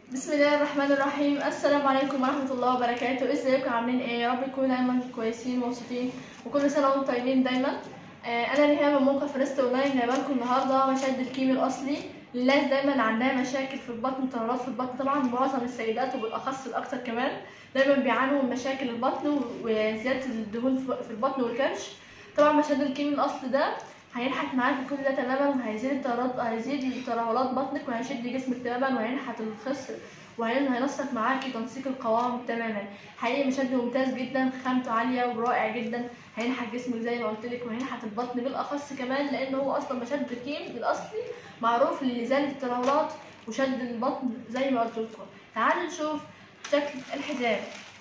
بسم الله الرحمن الرحيم السلام عليكم ورحمة الله وبركاته ازيكم عاملين ايه يا رب تكونوا دايما كويسين ومبسوطين وكل سنة وانتم طيبين دايما آه انا ريهام من موقع فريست اونلاين جايبه لكم النهارده مشد الكيمي الاصلي للناس دايما عندها مشاكل في البطن تمرض في البطن طبعا معظم السيدات وبالاخص الاكثر كمان دايما بيعانوا من مشاكل البطن وزيادة الدهون في البطن والكرش طبعا مشد الكيمي الاصلي ده هينحت معاكي كل ده تماما وهيزيد الترهلات هيزيد ترهلات بطنك وهيشد جسمك تماما وهينحت الخصر وهينسق معاكي تنسيق القوام تماما حقيقي مشد ممتاز جدا خامته عاليه ورائع جدا هينحت جسمك زي ما قلت لك وهينحت البطن بالاخص كمان لان هو اصلا مشد الكيم الاصلي معروف لازاله الترهلات وشد البطن زي ما قلت لكم تعالوا نشوف شكل الحزام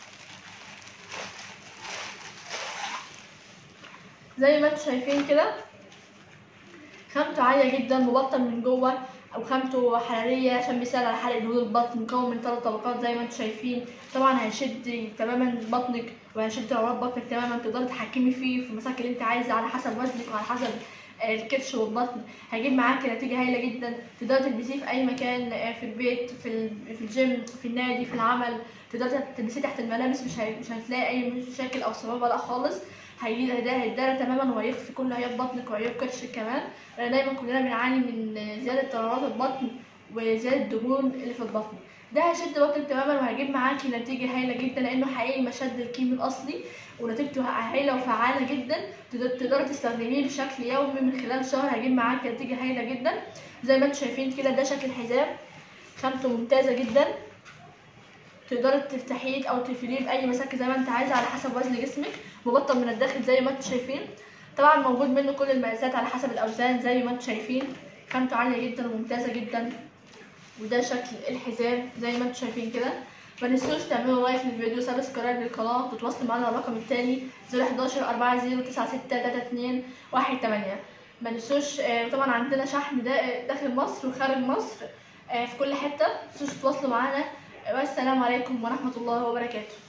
زي ما انتم شايفين كده خامته عالية جدا مبطن من جوه او خامته حرارية عشان بيساعد على حرق دهون البطن مكون من ثلاث طبقات زي ما انتم شايفين طبعا هيشد تماما بطنك وهيشد عضلات بطنك تماما تقدري تتحكمي فيه في المساك اللي انت عايزة على حسب وزنك وعلى حسب الكرش والبطن هيجيب معاكي نتيجة هايلة جدا تقدري تلبسيه في أي مكان في البيت في في الجيم في النادي في العمل تقدري تلبسيه تحت الملابس مش مش هتلاقي أي مشاكل أو صعوبة لا خالص هيدارى تماما وهيخفي كل عيوب بطنك وعيوب كرشك كمان لان دايما كلنا بنعاني من زياده ترهلات البطن وزياده الدهون اللي في البطن ده هيشد بطنك تماما وهيجيب معاكي نتيجه هايله جدا لانه حقيقي مشد الكيمي الاصلي ونتيجته هايله وفعاله جدا تقدري تستخدميه بشكل يومي من خلال شهر هيجيب معاكي نتيجه هايله جدا زي ما انتم شايفين كده ده شكل الحزام خامته ممتازه جدا تقدري تفتحيه او تقفليه باي مساك زي ما انت عايزه على حسب وزن جسمك مبطن من الداخل زي ما انتم شايفين طبعا موجود منه كل المقاسات على حسب الاوزان زي ما انتم شايفين خامته عاليه جدا وممتازه جدا وده شكل الحزام زي ما انتم شايفين كده ما تنسوش تعملوا لايك للفيديو سبسكرايب للقناه وتتواصلوا معانا على الرقم التاني 011 40 96 32 18 ما تنسوش طبعا عندنا شحن داخل مصر وخارج مصر في كل حته ما تنسوش تتواصلوا معانا والسلام عليكم ورحمه الله وبركاته